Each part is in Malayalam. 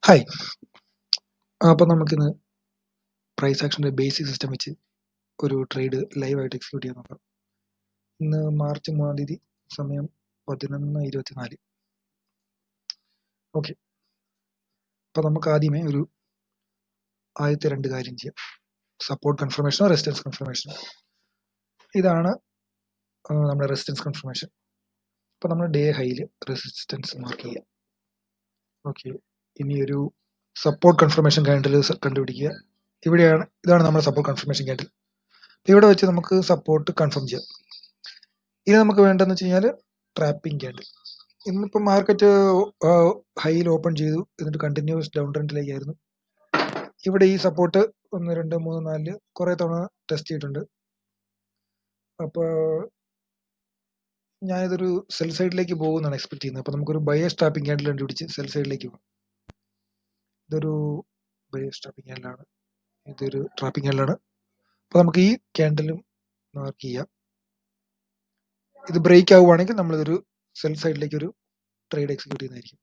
ഹായ് അപ്പോൾ നമുക്കിന്ന് പ്രൈസ് ആക്ഷൻ്റെ ബേസിക് സിസ്റ്റം വെച്ച് ഒരു ട്രേഡ് ലൈവായിട്ട് എക്സിക്യൂട്ട് ചെയ്യാൻ നോക്കാം ഇന്ന് മാർച്ച് മൂന്നാം തീയതി സമയം പതിനൊന്ന് ഇരുപത്തിനാല് ഓക്കെ അപ്പോൾ നമുക്ക് ആദ്യമേ ഒരു ആദ്യത്തെ രണ്ട് കാര്യം ചെയ്യാം സപ്പോർട്ട് കൺഫർമേഷനോ റെസിസ്റ്റൻസ് കൺഫർമേഷനോ ഇതാണ് ആ, നമ്മുടെ റെസിസ്റ്റൻസ് കൺഫർമേഷൻ അപ്പോൾ നമ്മൾ ഡേ ഹൈയിൽ റെസിസ്റ്റൻസ് മാർക്ക് ചെയ്യാം ഓക്കെ ഇനി ഒരു സപ്പോർട്ട് കൺഫർമേഷൻ ക്യാൻഡിൽ കണ്ടുപിടിക്കുക ഇവിടെയാണ് ഇതാണ് നമ്മുടെ സപ്പോർട്ട് കൺഫർമേഷൻ ക്യാൻഡിൽ ഇവിടെ വെച്ച് നമുക്ക് സപ്പോർട്ട് കൺഫേം ചെയ്യാം ഇനി നമുക്ക് വേണ്ടതെന്ന് വെച്ച് കഴിഞ്ഞാൽ ട്രാപ്പിംഗ് ക്യാൻഡിൽ ഇന്നിപ്പോൾ മാർക്കറ്റ് ഹൈയിൽ ഓപ്പൺ ചെയ്തു എന്നിട്ട് കണ്ടിന്യൂസ് ഡൗൺ ട്രെൻഡിലേക്കായിരുന്നു ഇവിടെ ഈ സപ്പോർട്ട് ഒന്ന് രണ്ട് മൂന്ന് നാലില് കുറേ തവണ ടെസ്റ്റ് ചെയ്തിട്ടുണ്ട് അപ്പോൾ ഞാനിതൊരു സെൽ സൈഡിലേക്ക് പോകുമെന്നാണ് എക്സ്പെക്ട് ചെയ്യുന്നത് അപ്പോൾ നമുക്കൊരു ബയസ് ട്രാപ്പിംഗ് ക്യാൻഡിൽ കണ്ടുപിടിച്ച് സെൽ സൈഡിലേക്ക് പോകാം ഇതൊരു ബയസ് ട്രാപ്പിംഗ് ക്യാൻഡിലാണ് ഇതൊരു ട്രാപ്പിംഗ് ക്യാൻഡിലാണ് അപ്പോൾ നമുക്ക് ഈ ക്യാൻഡിലും മാർക്ക് ചെയ്യാം ഇത് ബ്രേക്ക് ആവുകയാണെങ്കിൽ നമ്മളിതൊരു സെൽ സൈഡിലേക്ക് ഒരു ട്രേഡ് എക്സിക്യൂട്ട് ചെയ്യുന്നതായിരിക്കും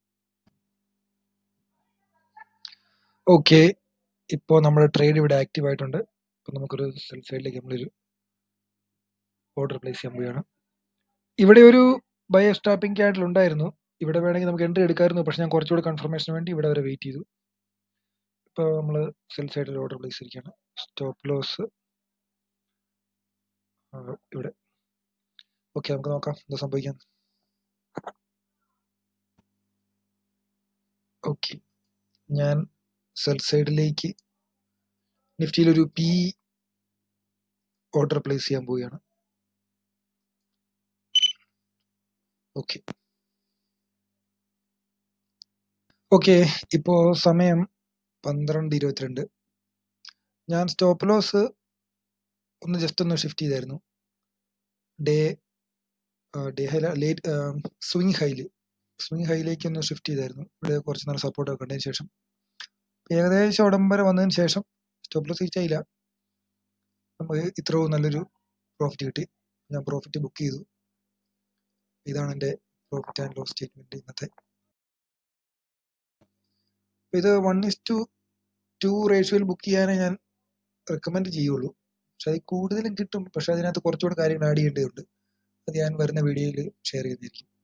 ഓക്കെ ഇപ്പോൾ നമ്മുടെ ട്രേഡ് ഇവിടെ ആക്റ്റീവ് ആയിട്ടുണ്ട് അപ്പോൾ നമുക്കൊരു സെൽ സൈഡിലേക്ക് നമ്മളൊരു ഓർഡർ പ്ലേസ് ചെയ്യാൻ പോവുകയാണ് ഇവിടെ ഒരു ബയ സ്റ്റാപ്പിംഗ് ക്യാൻഡിൽ ഉണ്ടായിരുന്നു ഇവിടെ വേണമെങ്കിൽ നമുക്ക് എൻട്രി എടുക്കാമായിരുന്നു പക്ഷെ ഞാൻ കുറച്ചുകൂടി കൺഫർമേഷന് വേണ്ടി ഇവിടെ വരെ വെയിറ്റ് ചെയ്തു ഇപ്പോൾ നമ്മൾ സെൽ സൈഡിൽ ഓർഡർ പ്ലേസ് ചെയ്തിരിക്കുകയാണ് സ്റ്റോപ്പ് ലോസ് ഇവിടെ ഓക്കെ നമുക്ക് നോക്കാം എന്താ സംഭവിക്കാൻ ഓക്കെ ഞാൻ സെൽ സൈഡിലേക്ക് നിഫ്റ്റിയിൽ ഒരു പി ഓർഡർ പ്ലേസ് ചെയ്യാൻ പോവുകയാണ് ഓക്കെ ഓക്കെ ഇപ്പോൾ സമയം പന്ത്രണ്ട് ഇരുപത്തിരണ്ട് ഞാൻ സ്റ്റോപ്പ് ലോസ് ഒന്ന് ജസ്റ്റ് ഒന്ന് ഷിഫ്റ്റ് ചെയ്തായിരുന്നു day day high late swing ഹൈയിൽ സ്വിങ് ഹൈയിലേക്ക് ഒന്ന് ഷിഫ്റ്റ് ചെയ്തായിരുന്നു ഇവിടെ കുറച്ച് നല്ല സപ്പോർട്ട് ഒക്കെ കണ്ടതിന് ശേഷം ഏകദേശം ഉടം വരെ വന്നതിന് ശേഷം സ്റ്റോപ്പ് ലോസ് റീച്ച് ആയില്ല നമുക്ക് ഇത്രയും നല്ലൊരു പ്രോഫിറ്റ് കിട്ടി ഞാൻ പ്രോഫിറ്റ് ബുക്ക് ചെയ്തു ഇതാണ് എൻ്റെ പ്രോഫിറ്റ് ആൻഡ് ലോസ് സ്റ്റേറ്റ്മെന്റ് ഇന്നത്തെ അപ്പൊ ഇത് വൺ ഇസ് ടു ടു റേഷ്യോയിൽ ബുക്ക് ചെയ്യാനേ ഞാൻ റെക്കമെൻഡ് ചെയ്യുള്ളൂ പക്ഷെ അത് കൂടുതലും കിട്ടും പക്ഷെ അതിനകത്ത് കുറച്ചുകൂടെ കാര്യങ്ങൾ ആഡ് ചെയ്യേണ്ടതുണ്ട് അത് ഞാൻ വരുന്ന വീഡിയോയിൽ ഷെയർ ചെയ്യുന്നതായിരിക്കും